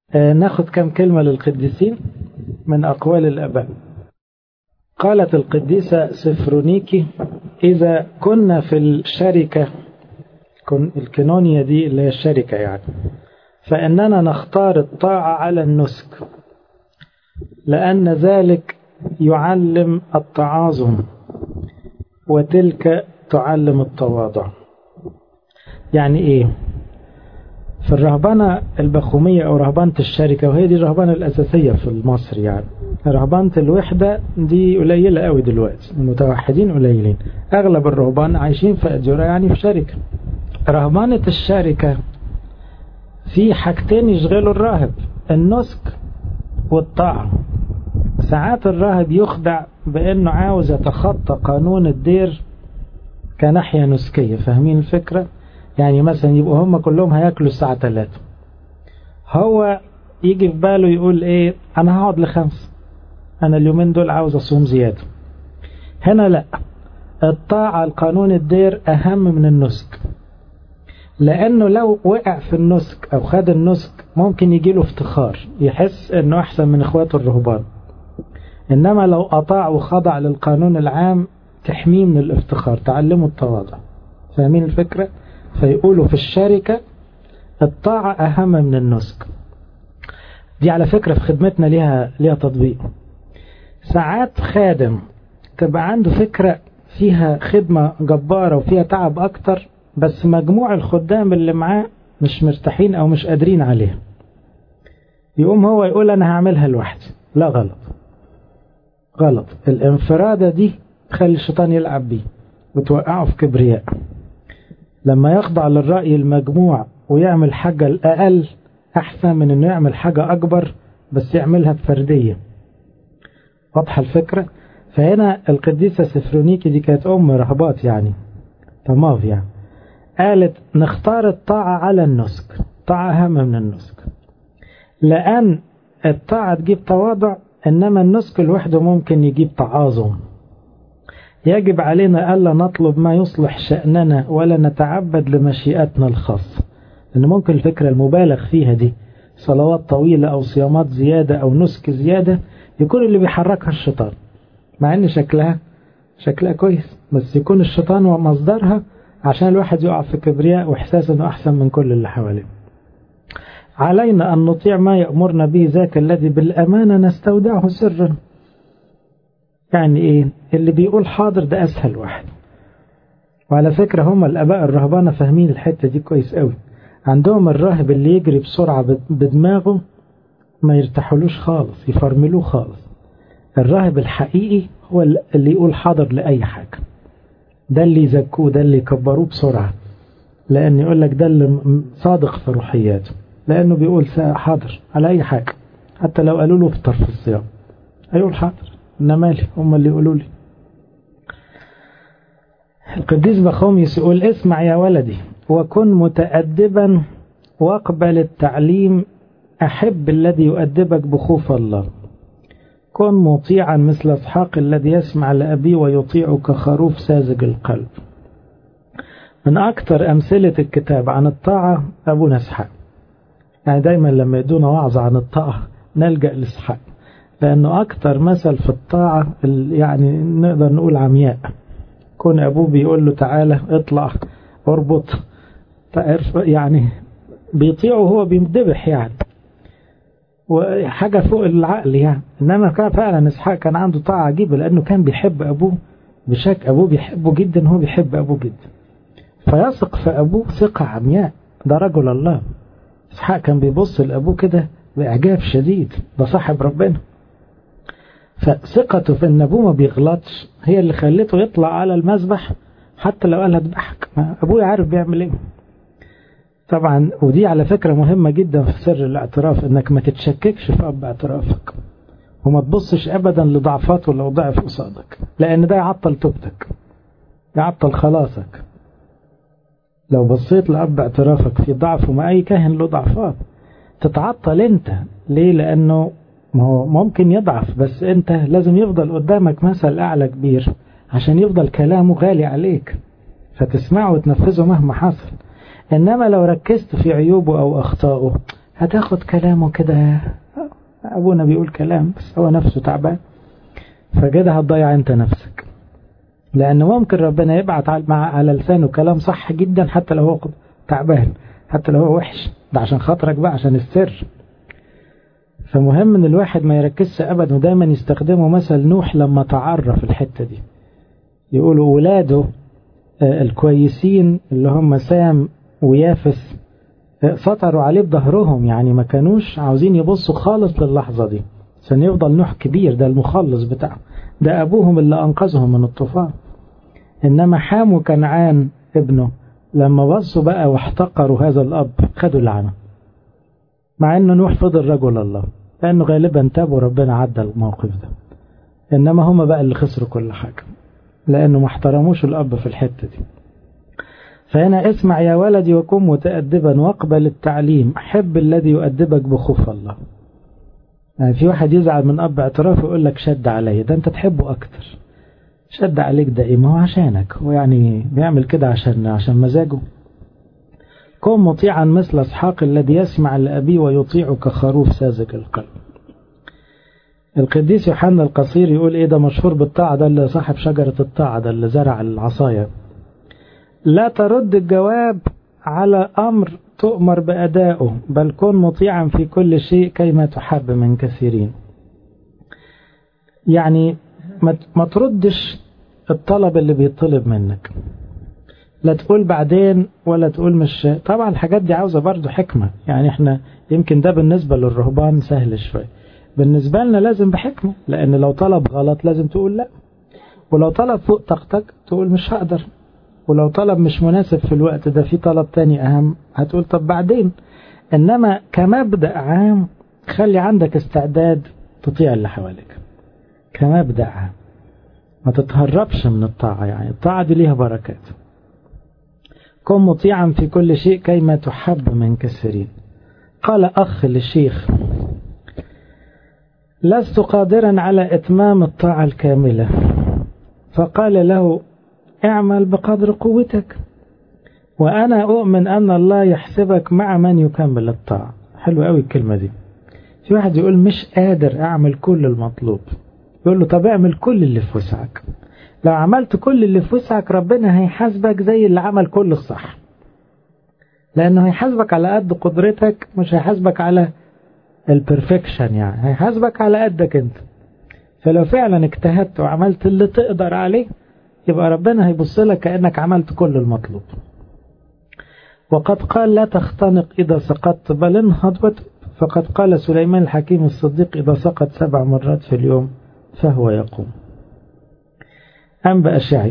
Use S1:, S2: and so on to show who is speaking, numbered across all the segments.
S1: آه ناخد كم كلمة للقديسين من أقوال الأباء قالت القديسة سفرونيكي إذا كنا في الشركة الكنونية دي اللي هي الشركة يعني فإننا نختار الطاعة على النسك لأن ذلك يعلم التعاظم وتلك تعلم التواضع يعني إيه في الرهبنة البخومية أو رهبنة الشركة وهي دي الرهبنة الأساسية في مصر يعني رهبنة الوحدة دي قليلة قوي دلوقتي المتوحدين قليلين أغلب الرهبان عايشين في أجورة يعني في شركة رهبنة الشركة في حاجتين يشغلوا الراهب النسك والطاعة ساعات الراهب يخدع بأنه عاوز يتخطى قانون الدير كناحية نسكية فاهمين الفكرة يعني مثلا يبقوا هم كلهم هياكلوا الساعة 3 هو يجي في باله يقول ايه انا هقعد لخمس انا اليومين دول عاوز اصوم زيادة هنا لا الطاعة القانون الدير اهم من النسك لانه لو وقع في النسك او خد النسك ممكن يجيله افتخار يحس انه احسن من اخواته الرهبان انما لو اطاع وخضع للقانون العام تحميه من الافتخار تعلمه التواضع فاهمين الفكرة فيقولوا في الشركة الطاعة أهم من النسك دي على فكرة في خدمتنا ليها ليها تطبيق ساعات خادم تبقى عنده فكرة فيها خدمة جبارة وفيها تعب أكتر بس مجموع الخدام اللي معاه مش مرتاحين أو مش قادرين عليها يقوم هو يقول أنا هعملها لوحدي لا غلط غلط الانفرادة دي تخلي الشيطان يلعب بيه وتوقعه في كبرياء لما يخضع للرأي المجموع ويعمل حاجة الأقل أحسن من أنه يعمل حاجة أكبر بس يعملها بفردية واضحة الفكرة فهنا القديسة سفرونيكي دي كانت أم رهبات يعني طماف يعني قالت نختار الطاعة على النسك طاعة أهم من النسك لأن الطاعة تجيب تواضع إنما النسك لوحده ممكن يجيب تعاظم يجب علينا ألا نطلب ما يصلح شأننا ولا نتعبد لمشيئتنا الخاصة لأن ممكن الفكرة المبالغ فيها دي صلوات طويلة أو صيامات زيادة أو نسك زيادة يكون اللي بيحركها الشيطان مع أن شكلها شكلها كويس بس يكون الشيطان ومصدرها عشان الواحد يقع في كبرياء وإحساس أنه أحسن من كل اللي حواليه علينا أن نطيع ما يأمرنا به ذاك الذي بالأمانة نستودعه سرا يعني ايه اللي بيقول حاضر ده اسهل واحد وعلى فكرة هم الاباء الرهبانة فاهمين الحتة دي كويس قوي عندهم الراهب اللي يجري بسرعة بدماغه ما يرتاحولوش خالص يفرملوه خالص الراهب الحقيقي هو اللي يقول حاضر لأي حاجة ده اللي يزكوه ده اللي يكبروه بسرعة لأن يقول لك ده اللي صادق في روحياته لأنه بيقول حاضر على أي حاجة حتى لو قالوا له افطر في الصيام هيقول حاضر انا مالي هم اللي يقولوا لي القديس بخوميس يقول اسمع يا ولدي وكن متأدبا واقبل التعليم أحب الذي يؤدبك بخوف الله كن مطيعا مثل اسحاق الذي يسمع لأبيه ويطيع كخروف ساذج القلب من أكثر أمثلة الكتاب عن الطاعة أبونا اسحاق يعني دايما لما يدونا وعظ عن الطاعة نلجأ لاسحاق لأنه أكتر مثل في الطاعة يعني نقدر نقول عمياء كون أبوه بيقول له تعالى اطلع اربط يعني بيطيعه وهو بيمدبح يعني وحاجة فوق العقل يعني إنما كان فعلا إسحاق كان عنده طاعة عجيبة لأنه كان بيحب أبوه بشك أبوه بيحبه جدا هو بيحب أبوه جدا فيثق في أبوه ثقة عمياء ده رجل الله إسحاق كان بيبص لأبوه كده بإعجاب شديد ده صاحب ربنا فثقته في ان ابوه ما بيغلطش هي اللي خلته يطلع على المذبح حتى لو قال هذبحك ابوه عارف بيعمل ايه طبعا ودي على فكرة مهمة جدا في سر الاعتراف انك ما تتشككش في اب اعترافك وما تبصش ابدا لضعفاته لو ضعف قصادك لان ده يعطل توبتك يعطل خلاصك لو بصيت لاب اعترافك في ضعف وما اي كاهن له ضعفات تتعطل انت ليه لانه ما هو ممكن يضعف بس انت لازم يفضل قدامك مثل اعلى كبير عشان يفضل كلامه غالي عليك فتسمعه وتنفذه مهما حصل انما لو ركزت في عيوبه او اخطائه هتاخد كلامه كده أبونا بيقول كلام بس هو نفسه تعبان فكده هتضيع أنت نفسك لأن ممكن ربنا يبعت على لسانه كلام صح جدا حتى لو هو تعبان حتى لو هو وحش ده عشان خاطرك بقى عشان السر فمهم ان الواحد ما يركزش ابدا ودايما يستخدمه مثل نوح لما تعرف الحته دي يقولوا ولاده الكويسين اللي هم سام ويافس سطروا عليه بظهرهم يعني ما كانوش عاوزين يبصوا خالص للحظه دي عشان يفضل نوح كبير ده المخلص بتاعه ده ابوهم اللي انقذهم من الطوفان انما حام وكنعان ابنه لما بصوا بقى واحتقروا هذا الاب خدوا اللعنه مع ان نوح فضل رجل الله لانه غالبا تاب وربنا عدى الموقف ده انما هم بقى اللي خسروا كل حاجه لانه ما احترموش الاب في الحته دي فهنا اسمع يا ولدي وكن متأدبا واقبل التعليم حب الذي يؤدبك بخوف الله يعني في واحد يزعل من اب اعتراف ويقول لك شد علي ده انت تحبه اكتر شد عليك ده ايه ما هو عشانك هو يعني بيعمل كده عشان عشان مزاجه كن مطيعا مثل اسحاق الذي يسمع لابيه ويطيع كخروف ساذج القلب القديس يوحنا القصير يقول ايه ده مشهور بالطاعة ده اللي صاحب شجرة الطاعة ده اللي زرع العصاية لا ترد الجواب على أمر تؤمر بأدائه بل كن مطيعا في كل شيء كيما تحب من كثيرين يعني ما تردش الطلب اللي بيطلب منك لا تقول بعدين ولا تقول مش طبعا الحاجات دي عاوزة برضو حكمة يعني احنا يمكن ده بالنسبة للرهبان سهل شوية بالنسبة لنا لازم بحكمة لأن لو طلب غلط لازم تقول لا ولو طلب فوق طاقتك تقول مش هقدر ولو طلب مش مناسب في الوقت ده في طلب تاني أهم هتقول طب بعدين إنما كمبدأ عام خلي عندك استعداد تطيع اللي حواليك كمبدأ عام ما تتهربش من الطاعة يعني الطاعة دي ليها بركات كن مطيعا في كل شيء كيما تحب من كثيرين قال أخ للشيخ لست قادرا على إتمام الطاعة الكاملة فقال له اعمل بقدر قوتك وأنا أؤمن أن الله يحسبك مع من يكمل الطاعة حلو قوي الكلمة دي في واحد يقول مش قادر أعمل كل المطلوب يقول له طب اعمل كل اللي في وسعك لو عملت كل اللي في وسعك ربنا هيحاسبك زي اللي عمل كل الصح لأنه هيحاسبك على قد قدرتك مش هيحاسبك على البرفكشن يعني هيحاسبك على قدك انت فلو فعلا اجتهدت وعملت اللي تقدر عليه يبقى ربنا هيبص لك كأنك عملت كل المطلوب وقد قال لا تختنق إذا سقطت بل انهض وتب فقد قال سليمان الحكيم الصديق إذا سقط سبع مرات في اليوم فهو يقوم أنبأ شعي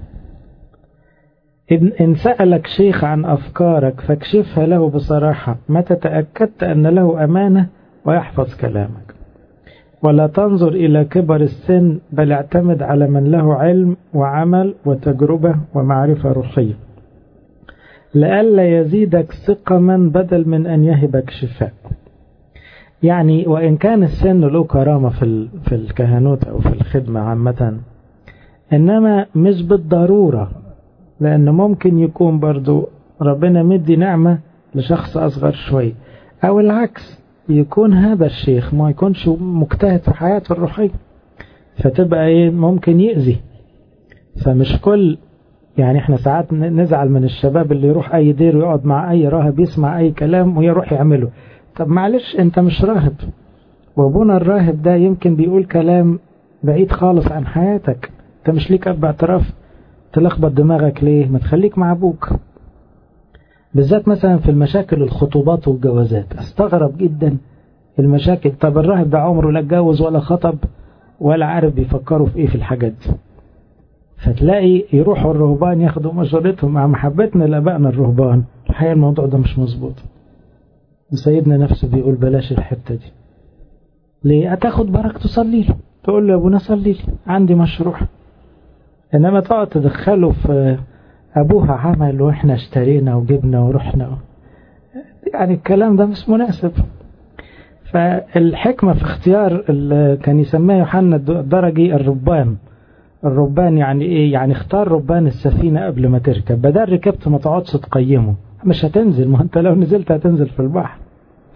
S1: إن سألك شيخ عن أفكارك فاكشفها له بصراحة متى تأكدت أن له أمانة ويحفظ كلامك ولا تنظر إلى كبر السن بل اعتمد على من له علم وعمل وتجربة ومعرفة روحية لئلا يزيدك سقما بدل من أن يهبك شفاء يعني وإن كان السن له كرامة في في الكهنوت أو في الخدمة عامة إنما مش بالضرورة لأن ممكن يكون برضو ربنا مدي نعمة لشخص أصغر شوي أو العكس يكون هذا الشيخ ما يكونش مجتهد في حياته الروحية فتبقى ايه ممكن يأذي فمش كل يعني احنا ساعات نزعل من الشباب اللي يروح اي دير ويقعد مع اي راهب يسمع اي كلام ويروح يعمله طب معلش انت مش راهب وابونا الراهب ده يمكن بيقول كلام بعيد خالص عن حياتك انت مش ليك اب اعتراف تلخبط دماغك ليه ما تخليك مع ابوك بالذات مثلا في المشاكل الخطوبات والجوازات استغرب جدا المشاكل طب الراهب ده عمره لا اتجوز ولا خطب ولا عارف بيفكروا في ايه في الحاجات دي فتلاقي يروحوا الرهبان ياخدوا مشورتهم مع محبتنا لابائنا الرهبان الحقيقه الموضوع ده مش مظبوط وسيدنا نفسه بيقول بلاش الحته دي ليه هتاخد بركه تصلي له تقول له يا ابونا صلي لي عندي مشروع انما تقعد تدخله في أبوها عمل وإحنا اشترينا وجبنا ورحنا يعني الكلام ده مش مناسب فالحكمة في اختيار كان يسميها يوحنا الدرجي الربان الربان يعني ايه يعني اختار ربان السفينة قبل ما تركب بدل ركبت ما تقعدش تقيمه مش هتنزل ما انت لو نزلت هتنزل في البحر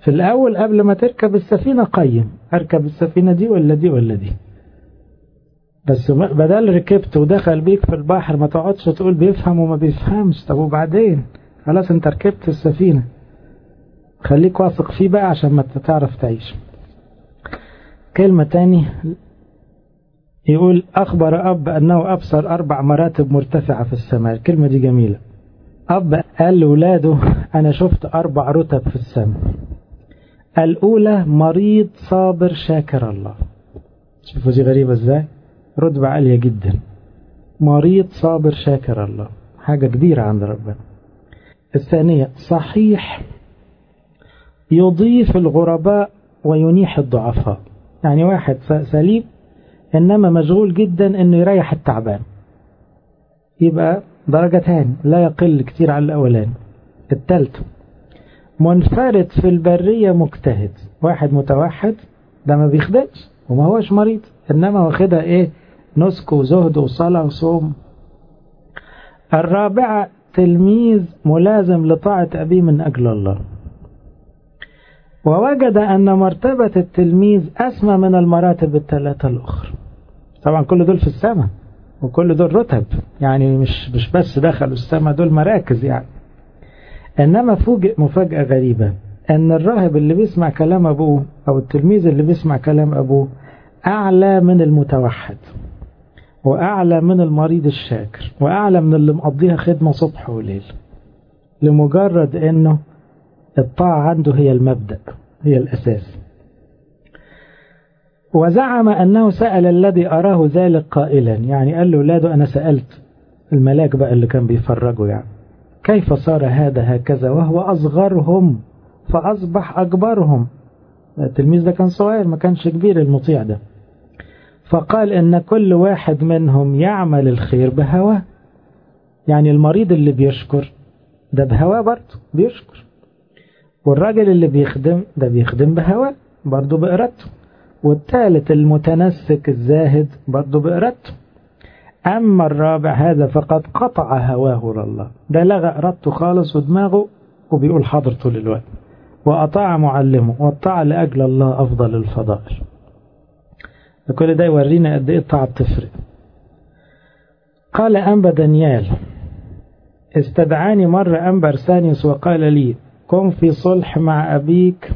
S1: في الأول قبل ما تركب السفينة قيم أركب السفينة دي ولا دي ولا دي بس بدل ركبت ودخل بيك في البحر ما تقعدش تقول بيفهم وما بيفهمش طب وبعدين خلاص انت ركبت السفينة خليك واثق فيه بقى عشان ما تعرف تعيش كلمة تاني يقول أخبر أب أنه أبصر أربع مراتب مرتفعة في السماء الكلمة دي جميلة أب قال لولاده أنا شفت أربع رتب في السماء الأولى مريض صابر شاكر الله شوفوا دي غريبة ازاي رتبة عالية جدا مريض صابر شاكر الله حاجة كبيرة عند ربنا الثانية صحيح يضيف الغرباء وينيح الضعفاء يعني واحد سليم إنما مشغول جدا إنه يريح التعبان يبقى درجة تاني لا يقل كتير على الأولاني التالت منفرد في البرية مجتهد واحد متوحد ده ما بيخدمش وما هوش مريض إنما واخدها إيه نسك وزهد وصلاة وصوم الرابعة تلميذ ملازم لطاعة أبيه من أجل الله ووجد أن مرتبة التلميذ أسمى من المراتب الثلاثة الأخرى طبعا كل دول في السماء وكل دول رتب يعني مش مش بس دخلوا السماء دول مراكز يعني إنما فوجئ مفاجأة غريبة أن الراهب اللي بيسمع كلام أبوه أو التلميذ اللي بيسمع كلام أبوه أعلى من المتوحد وأعلى من المريض الشاكر وأعلى من اللي مقضيها خدمة صبح وليل لمجرد أنه الطاعة عنده هي المبدأ هي الأساس وزعم أنه سأل الذي أراه ذلك قائلا يعني قال له ولاده أنا سألت الملاك بقى اللي كان بيفرجوا يعني كيف صار هذا هكذا وهو أصغرهم فأصبح أكبرهم التلميذ ده كان صغير ما كانش كبير المطيع ده فقال إن كل واحد منهم يعمل الخير بهواه يعني المريض اللي بيشكر ده بهواه برضه بيشكر والراجل اللي بيخدم ده بيخدم بهواه برضه بإرادته والثالث المتنسك الزاهد برضه بإرادته أما الرابع هذا فقد قطع هواه لله ده لغى إرادته خالص ودماغه وبيقول حاضر طول الوقت وأطاع معلمه والطاعة لأجل الله أفضل الفضائل كل ده يورينا قد إيه الطاعة بتفرق قال أنبا دانيال استدعاني مرة أنبا أرسانيوس وقال لي قم في صلح مع أبيك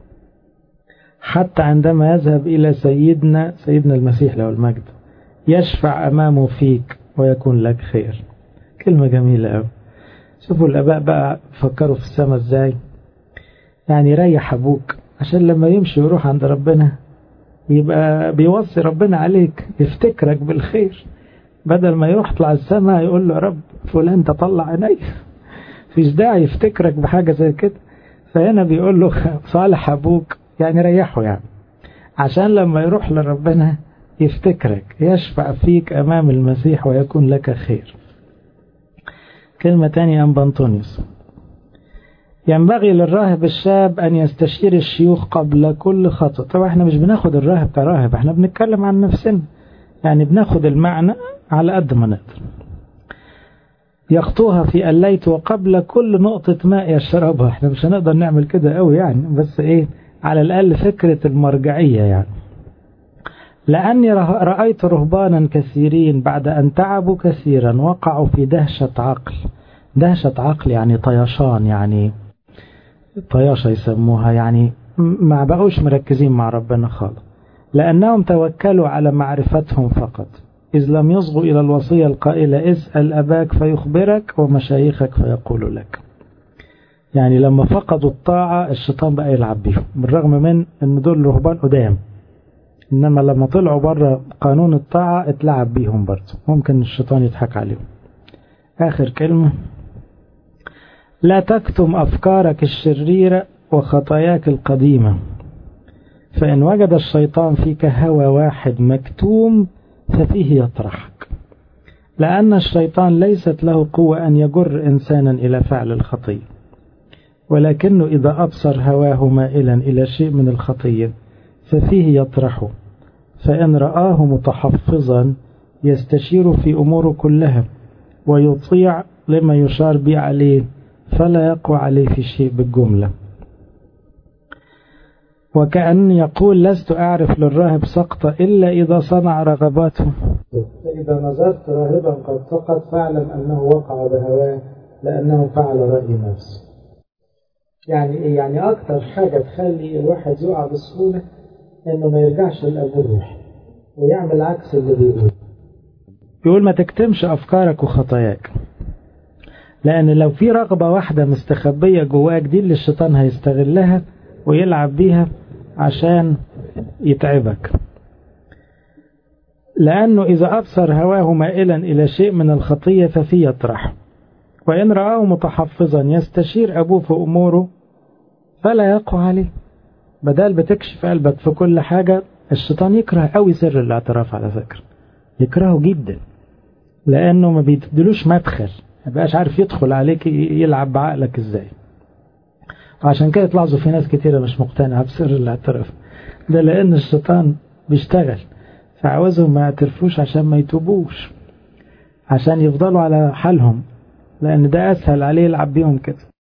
S1: حتى عندما يذهب إلى سيدنا سيدنا المسيح له المجد يشفع أمامه فيك ويكون لك خير كلمة جميلة أوي شوفوا الآباء بقى فكروا في السماء إزاي يعني ريح أبوك عشان لما يمشي ويروح عند ربنا يبقى بيوصي ربنا عليك يفتكرك بالخير بدل ما يروح يطلع السماء يقول له يا رب فلان تطلع عيني فيش داعي يفتكرك بحاجة زي كده فهنا بيقول له صالح أبوك يعني ريحه يعني عشان لما يروح لربنا يفتكرك يشفع فيك أمام المسيح ويكون لك خير كلمة تانية أم بنطونيوس ينبغي للراهب الشاب أن يستشير الشيوخ قبل كل خطوة طبعا احنا مش بناخد الراهب كراهب احنا بنتكلم عن نفسنا يعني بناخد المعنى على قد ما نقدر يخطوها في الليت وقبل كل نقطة ماء يشربها احنا مش هنقدر نعمل كده قوي يعني بس ايه على الأقل فكرة المرجعية يعني لأني رأيت رهبانا كثيرين بعد أن تعبوا كثيرا وقعوا في دهشة عقل دهشة عقل يعني طيشان يعني طياشة يسموها يعني ما بقوش مركزين مع ربنا خالص لأنهم توكلوا على معرفتهم فقط إذ لم يصغوا إلى الوصية القائلة اسأل أباك فيخبرك ومشايخك فيقول لك يعني لما فقدوا الطاعة الشيطان بقى يلعب بيهم بالرغم من أن دول رهبان قدام إنما لما طلعوا بره قانون الطاعة اتلعب بيهم برضه ممكن الشيطان يضحك عليهم آخر كلمة لا تكتم أفكارك الشريرة وخطاياك القديمة فإن وجد الشيطان فيك هوى واحد مكتوم ففيه يطرحك لأن الشيطان ليست له قوة أن يجر إنسانا إلى فعل الخطية ولكنه إذا أبصر هواه مائلا إلى شيء من الخطية ففيه يطرحه فإن رآه متحفظا يستشير في أموره كلها ويطيع لما يشار به عليه فلا يقوى عليه في شيء بالجملة وكأن يقول لست أعرف للراهب سقط إلا إذا صنع رغباته فإذا نظرت راهبا قد سقط فاعلم أنه وقع بهواه لأنه فعل رأي نفسه يعني إيه؟ يعني أكتر حاجة تخلي الواحد يقع بسهولة إنه ما يرجعش للأب الروح ويعمل عكس اللي بيقول يقول ما تكتمش أفكارك وخطاياك لأن لو في رغبة واحدة مستخبية جواك دي اللي الشيطان هيستغلها ويلعب بيها عشان يتعبك لأنه إذا أبصر هواه مائلا إلى شيء من الخطية ففي يطرح وإن رآه متحفظا يستشير أبوه في أموره فلا يقع عليه بدل بتكشف قلبك في كل حاجة الشيطان يكره قوي سر الاعتراف على فكرة يكرهه جدا لأنه ما بيدلوش مدخل ما بقاش عارف يدخل عليك يلعب بعقلك ازاي وعشان كده تلاحظوا في ناس كتيرة مش مقتنعة بسر الاعتراف ده لأن الشيطان بيشتغل فعاوزهم ما يعترفوش عشان ما يتوبوش عشان يفضلوا على حالهم لأن ده أسهل عليه يلعب بيهم كده